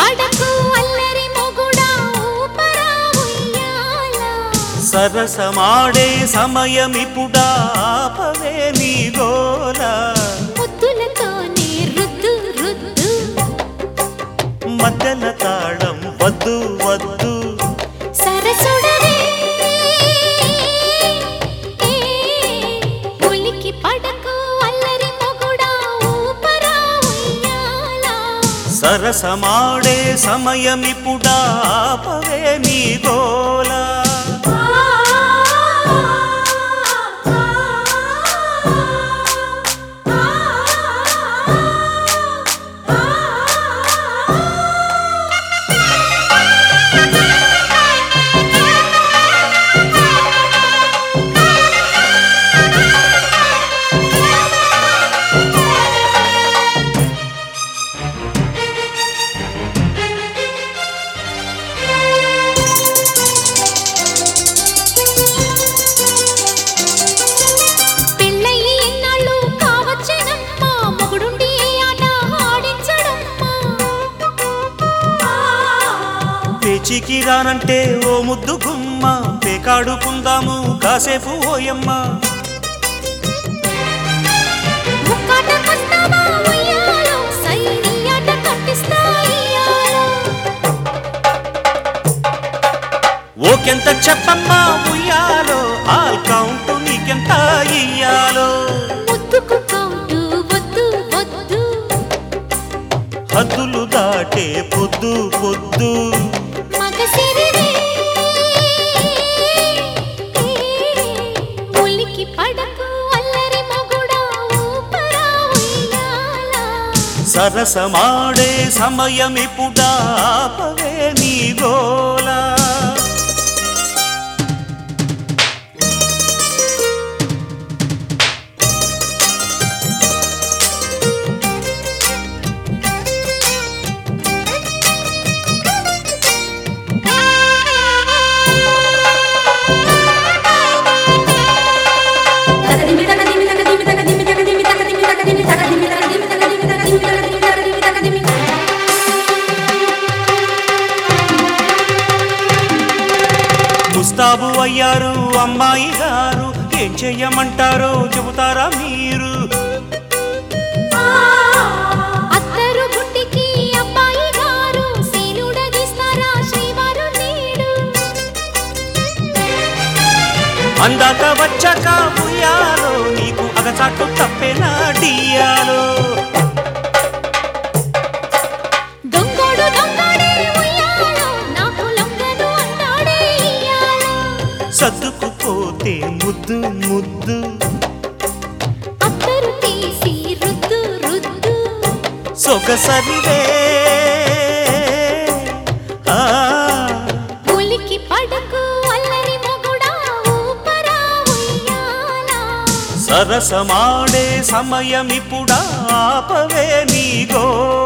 పడకు అల్లరి మొగుడా ఊపరా ఉయ్యాల సరసమాడే సమయమిపుడా ఆపవే నీ గోల ముద్దులతోనే రుద్దు రుద్దు మధ్యల తాళం వద్దు వద్దు సరసుడవే ఉలికి పడకు అల్లరి మొగుడా ఊపరా ఉయ్యాల సరసమాడే సమయమిపుడా ఆపవే నీ గోల పెళ్ళయి ఎన్నాళ్ళు కావచ్చేనమ్మా మొగుడుండి ఏ ఆట ఆడించడమ్మా పేచికి రానంటే ఓ ముద్దు గుమ్మ పేకాడుకుందాము కాసేపు ఓయమ్మ ముక్కాటకొస్తావా ఉయ్యాలో సైని ఆట కట్టిస్తా ఇయ్యాలో ఓకెంత చెప్పమ్మా ఉయ్యాలో ఆల్ కౌంట్ నీకెంత ఇయ్యాలో ముద్దుకు కౌంటు వద్దు వద్దు హద్దులు దాటే పొద్దు పొద్దు మగసిరివే ఉలికి పడకు అల్లరి మొగుడా ఊపరా ఉయ్యాల సరసమాడే సమయమిపుడా ఆపవే నీ గోలా తకదిమి తకదిమి తకదిమి తకదిమి తకదిమి తకదిమి తకదిమి తకదిమి తకదిమి తకదిమి తకదిమి తకదిమి తకదిమి తకదిమి ముస్తాబు అయ్యారు అమ్మాయి గారు ఏం చెయ్యమంటారో చెబుతారా మీరు అత్తరు గుట్టికి అబ్బాయి గారు శీలుడదీస్తారా శ్రీవారు నేడు అందాక వచ్చాక ఉయ్యాలో నీకు అగచాటు తప్పేనా డియాలో దొంగోడు దొంగడే ఉయ్యాలో నాకు లొంగను అంటాడే ఇయ్యాలో సర్దుకుపోతే ముద్దు ముద్దు అత్తరు తీసి రుద్దు రుద్దు సొగసరివే ఆ, ఉలికి పడకు అల్లరి మొగుడా ఊపరా ఉయ్యాల సరసమాడే సమయమిపుడా ఆపవే నీ గో